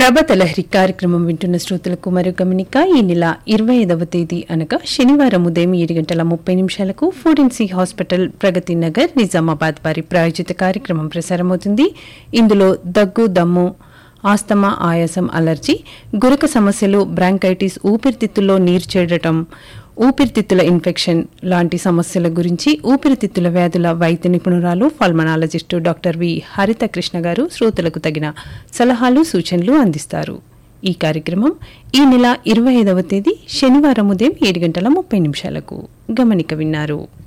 ప్రభత లహరి కార్యక్రమం వింటున్న శ్రోతలకు మరో గమనిక ఈ నెల ఇరవై ఐదవ తేదీ అనగా శనివారం ఉదయం ఏడు గంటల ముప్పై నిమిషాలకు ఫోరెన్సీ హాస్పిటల్ ప్రగతి నగర్ నిజామాబాద్ వారి ప్రాయోజిత కార్యక్రమం ప్రసారమవుతుంది ఇందులో దగ్గు దమ్ము ఆస్తమా ఆయాసం అలర్జీ గురక సమస్యలు బ్రాంకైటిస్ ఊపిరితిత్తుల్లో నీరు చేరటం ఊపిరితిత్తుల ఇన్ఫెక్షన్ లాంటి సమస్యల గురించి ఊపిరితిత్తుల వ్యాధుల వైద్య నిపుణురాలు పల్మనాలజిస్టు డాక్టర్ వి హరిత కృష్ణ గారు శ్రోతలకు తగిన సలహాలు సూచనలు అందిస్తారు ఈ కార్యక్రమం ఈ నెల ఇరవై ఐదవ తేదీ శనివారం ఉదయం ఏడు గంటల ముప్పై నిమిషాలకు గమనిక విన్నారు